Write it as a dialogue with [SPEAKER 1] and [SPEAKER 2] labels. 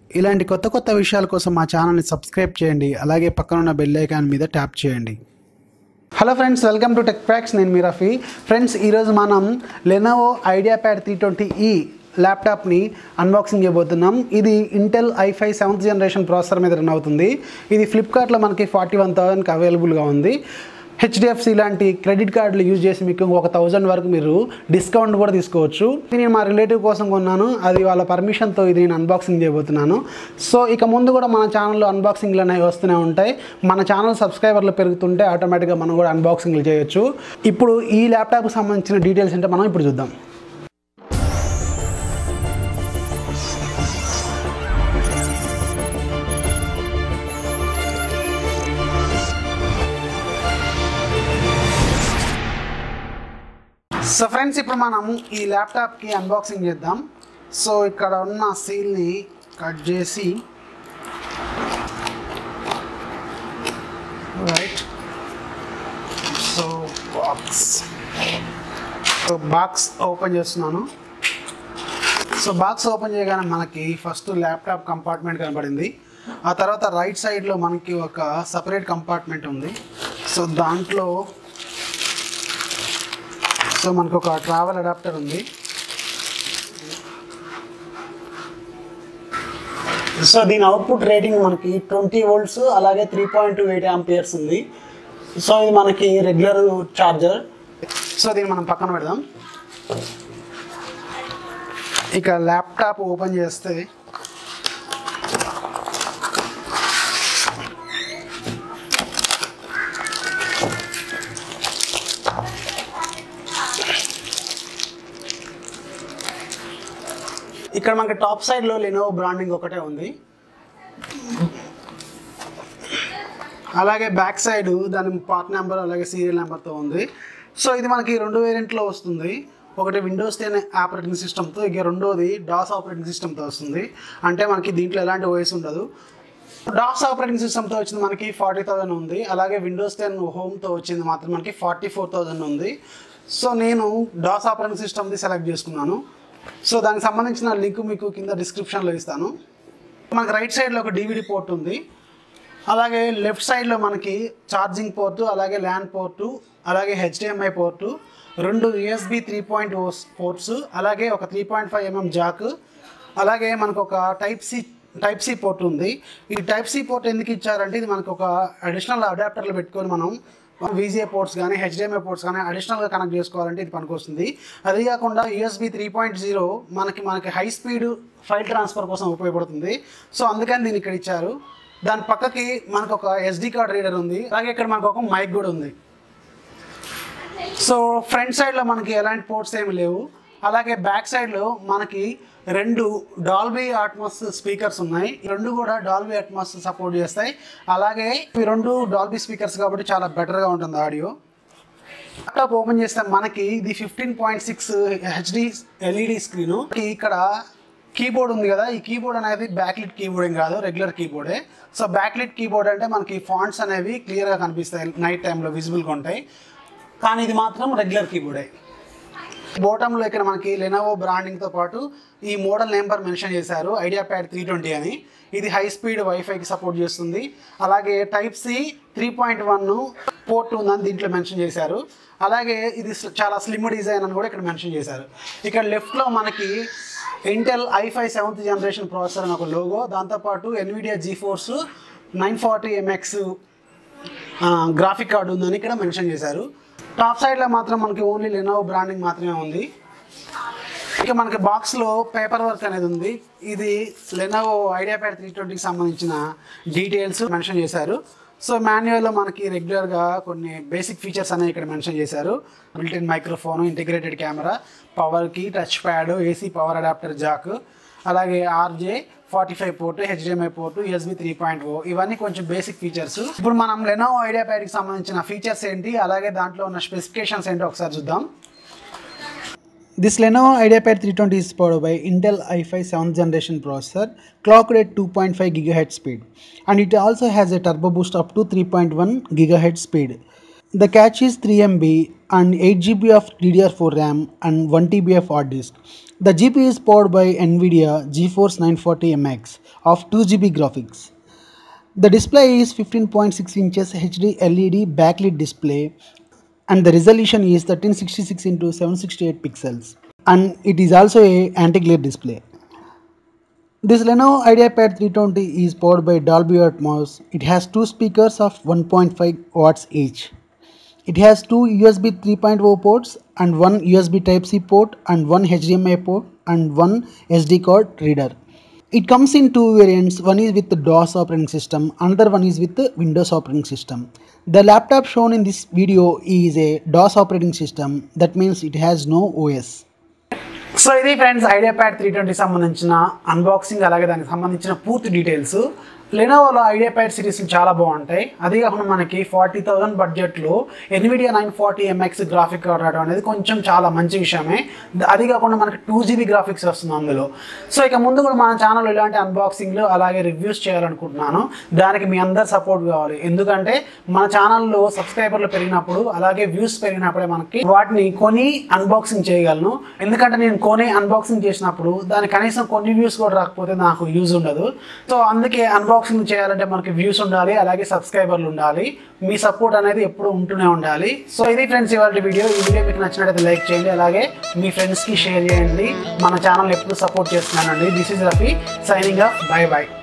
[SPEAKER 1] ఇలాంటి కొత్త కొత్త విషయాల కోసం మా ఛానల్ని సబ్స్క్రైబ్ చేయండి అలాగే పక్కనున్న బెల్ ఐకాన్ మీద ట్యాప్ చేయండి hello friends welcome to tech packs నేను మీ రఫీ ఫ్రెండ్స్ ఈరోజు మనం Lenovo IdeaPad three twenty ఈ ల్యాప్టాప్ని అన్బాక్సింగ్ చేయబోతున్నాం ఇది Intel i five seventh generation processor మీద రన్ అవుతుంది ఇది ఫ్లిప్కార్ట్లో మనకి ఫార్టీ వన్ థౌసండ్కి అవైలబుల్గా ఉంది హెచ్డిఎఫ్సి లాంటి క్రెడిట్ కార్డులు యూజ్ చేసి మీకు ఒక థౌజండ్ వరకు మీరు డిస్కౌంట్ కూడా తీసుకోవచ్చు ఇది నేను మా రిలేటివ్ కోసం కొన్నాను అది వాళ్ళ పర్మిషన్తో ఇది నేను అన్బాక్సింగ్ చేయబోతున్నాను సో ఇక ముందు కూడా మన ఛానల్లో అన్బాక్సింగ్లు అనేవి వస్తూనే ఉంటాయి మన ఛానల్ సబ్స్క్రైబర్లు పెరుగుతుంటే ఆటోమేటిక్గా మనం కూడా అన్బాక్సింగ్లు చేయొచ్చు ఇప్పుడు ఈ ల్యాప్టాప్కి సంబంధించిన డీటెయిల్స్ అంటే మనం ఇప్పుడు చూద్దాం సో ఫ్రెండ్స్ ఇప్పుడు మనం ఈ ల్యాప్టాప్కి అన్బాక్సింగ్ చేద్దాం సో ఇక్కడ ఉన్న సీల్ని కట్ చేసి right so box so box open చేస్తున్నాను సో బాక్స్ ఓపెన్ చేయగానే మనకి ఫస్ట్ ల్యాప్టాప్ కంపార్ట్మెంట్ కనబడింది ఆ తర్వాత రైట్ సైడ్లో మనకి ఒక సపరేట్ కంపార్ట్మెంట్ ఉంది సో దాంట్లో సో మనకు ఒక ట్రావెల్ అడాప్టర్ ఉంది సో దీని అవుట్పుట్ రేటింగ్ మనకి ట్వంటీ వోల్ట్స్ అలాగే three point two eight amperes ఉంది సో ఇది మనకి రెగ్యులర్ ఛార్జర్ సో దీన్ని మనం పక్కన పెడదాం ఇక ల్యాప్టాప్ ఓపెన్ చేస్తే ఇక్కడ మనకి టాప్ సైడ్లో లెనోవో బ్రాండింగ్ ఒకటే ఉంది అలాగే బ్యాక్ సైడ్ దాని పార్ట్ నెంబర్ అలాగే సీరియల్ నెంబర్తో ఉంది సో ఇది మనకి రెండు వేరియంట్లో వస్తుంది ఒకటి విండోస్ టెన్ ఆపరేటింగ్ సిస్టమ్తో ఇక రెండోది డాస్ ఆపరేటింగ్ సిస్టమ్తో వస్తుంది అంటే మనకి దీంట్లో ఎలాంటి ఓఎస్ ఉండదు డాస్ ఆపరేటింగ్ సిస్టమ్తో వచ్చింది మనకి ఫార్టీ థౌసండ్ ఉంది అలాగే విండోస్ టెన్ హోమ్తో వచ్చింది మాత్రం మనకి ఫార్టీ ఫోర్ థౌసండ్ ఉంది సో నేను డాస్ ఆపరేటింగ్ సిస్టమ్ది సెలెక్ట్ చేసుకున్నాను సో దానికి సంబంధించిన లింక్ మీకు కింద డిస్క్రిప్షన్లో ఇస్తాను మనకి రైట్ సైడ్లో ఒక డివిడి పోర్ట్ ఉంది అలాగే లెఫ్ట్ సైడ్లో మనకి ఛార్జింగ్ పోర్టు అలాగే ల్యాండ్ పోర్టు అలాగే హెచ్డిఎంఐ పోర్టు రెండు యూఎస్బి త్రీ పాయింట్ పోర్ట్స్ అలాగే ఒక three point five mm jack అలాగే మనకు ఒక type C type C port ఉంది ఈ టైప్ సి పోర్ట్ ఎందుకు ఇచ్చారంటే ఇది మనకు ఒక అడిషనల్ అడాప్టర్లు పెట్టుకొని మనం వీజీఏ పోర్ట్స్ కానీ హెచ్డిఎంఐ పోర్ట్స్ కానీ అడిషనల్గా కనెక్ట్ చేసుకోవాలంటే ఇది పనికొస్తుంది అది కాకుండా యూఎస్బి త్రీ పాయింట్ జీరో మనకి మనకి హై స్పీడ్ ఫైల్ ట్రాన్స్ఫర్ కోసం ఉపయోగపడుతుంది సో అందుకని దీన్ని ఇక్కడ ఇచ్చారు దాని పక్కకి మనకు ఒక ఎస్డి కార్డ్ రీడర్ ఉంది అలాగే ఇక్కడ మనకు ఒక మైక్ కూడా ఉంది సో ఫ్రంట్ సైడ్లో మనకి ఎలాంటి పోర్ట్స్ ఏమి లేవు అలాగే బ్యాక్ సైడ్లో మనకి రెండు డాల్బీ అట్మాస్ స్పీకర్స్ ఉన్నాయి ఈ రెండు కూడా డాల్బీ అట్మాస్ సపోర్ట్ చేస్తాయి అలాగే ఈ రెండు డాల్బీ స్పీకర్స్ కాబట్టి చాలా బెటర్గా ఉంటుంది ఆడియో ల్యాప్టాప్ ఓపెన్ చేస్తే మనకి ఇది fifteen point six HD LED screen ఇక్కడ కీబోర్డ్ ఉంది కదా ఈ కీబోర్డ్ అనేది బ్యాక్లిట్ కీబోర్డ్ ఏం కాదు రెగ్యులర్ కీబోర్డే సో బ్యాక్లిట్ కీబోర్డ్ అంటే మనకి ఫాంట్స్ అనేవి క్లియర్గా కనిపిస్తాయి నైట్ టైంలో విజిబుల్గా ఉంటాయి కానీ ఇది మాత్రం రెగ్యులర్ కీబోర్డే బోటంలో ఇక్కడ మనకి లెనోవో బ్రాండింగ్తో పాటు ఈ మోడల్ నెంబర్ మెన్షన్ చేశారు ఐడియా ప్యాడ్ త్రీ ట్వంటీ అని ఇది హై స్పీడ్ వైఫైకి సపోర్ట్ చేస్తుంది అలాగే type C three point one port ఉందని దీంట్లో మెన్షన్ చేశారు అలాగే ఇది స్- చాలా స్లిమ్ డిజైన్ అని కూడా ఇక్కడ మెన్షన్ చేశారు ఇక్కడ లెఫ్ట్లో మనకి Intel i five seventh generation processor అని ఒక లోగో దాంతోపాటు Nvidia GeForce nine forty MX graphic card ఉందని ఇక్కడ మెన్షన్ చేశారు టాప్ సైడ్లో మాత్రం మనకి ఓన్లీ లెనోవో బ్రాండింగ్ మాత్రమే ఉంది ఇక మనకి బాక్స్లో పేపర్ వర్క్ అనేది ఉంది ఇది లెనోవో ఐడియా ప్యాడ్ త్రీ ట్వంటీకి సంబంధించిన డీటెయిల్స్ మెన్షన్ చేశారు సో మాన్యువల్లో మనకి రెగ్యులర్గా కొన్ని బేసిక్ ఫీచర్స్ అనేవి ఇక్కడ మెన్షన్ చేశారు బిల్టిన్ మైక్రోఫోన్ ఇంటిగ్రేటెడ్ కెమెరా పవర్కి touchpad AC power adapter jack అలాగే RJ forty five port HDMI port USB three point O ఇవన్నీ కొంచెం బేసిక్ ఫీచర్స్ ఇప్పుడు మనం లెనోవో ఐడియా ప్యాడ్కి సంబంధించిన ఫీచర్స్ ఏంటి అలాగే దాంట్లో ఉన్న స్పెసిఫికేషన్స్ ఏంటో ఒకసారి చూద్దాం This Lenovo IdeaPad 320 is powered by Intel i5 7th generation processor clocked at 2.5 GHz speed and it also has a turbo boost up to 3.1 GHz speed. The cache is 3 MB and 8 GB of DDR4 RAM and 1 TB of hard disk. The GPU is powered by NVIDIA GeForce 940 MX of 2 GB graphics. The display is 15.6 inches HD LED backlit display and the resolution is 1366 into 768 pixels and it is also a anti-glare display. This Lenovo IdeaPad 320 is powered by Dolby Atmos. It has two speakers of 1.5 watts each. It has two USB 3.0 ports and one USB Type-C port and one HDMI port and one SD card reader. It comes in two variants. One is with the DOS operating system, another one is with the Windows operating system. The laptop shown in this video is a DOS operating system. That means it has no OS. So ఇది friends IdeaPad three twenty సంబంధించిన unboxing అలాగే దానికి సంబంధించిన పూర్తి details లెనోవోలో idea pad సిరీస్లు చాలా బాగుంటాయి అది కాకుండా మనకి ఫార్టీ థౌసండ్ బడ్జెట్లో Nvidia nine forty MX graphic card రావడం అనేది కొంచెం చాలా మంచి విషయమే అది కాకుండా మనకి టూ జీబీ గ్రాఫిక్స్ వస్తుంది అందులో సో ఇక ముందు కూడా మన ఛానల్లో ఇలాంటి అన్బాక్సింగ్లు అలాగే రివ్యూస్ చేయాలనుకుంటున్నాను దానికి మీ అందరు సపోర్ట్ కావాలి ఎందుకంటే మన ఛానల్లో సబ్స్క్రైబర్లు పెరిగినప్పుడు అలాగే వ్యూస్ పెరిగినప్పుడే మనకి వాటిని కొని అన్బాక్సింగ్ చేయగలను ఎందుకంటే నేను కొని అన్బాక్సింగ్ చేసినప్పుడు దాని కనీసం కొన్ని వ్యూస్ కూడా రాకపోతే నాకు యూజ్ ఉండదు సో అందుకే అన్బాక్సింగ్ చేయాలంటే మనకి వ్యూస్ ఉండాలి అలాగే సబ్స్క్రైబర్లు ఉండాలి మీ సపోర్ట్ అనేది ఎప్పుడు ఉంటూనే ఉండాలి సో ఇది ఫ్రెండ్స్ ఇవాళ వీడియో ఈ వీడియో మీకు నచ్చినట్లయితే లైక్ చేయండి అలాగే మీ ఫ్రెండ్స్కి షేర్ చేయండి మన ఛానల్ ఎప్పుడు సపోర్ట్ చేస్తున్నానండి this is Rafi signing off bye by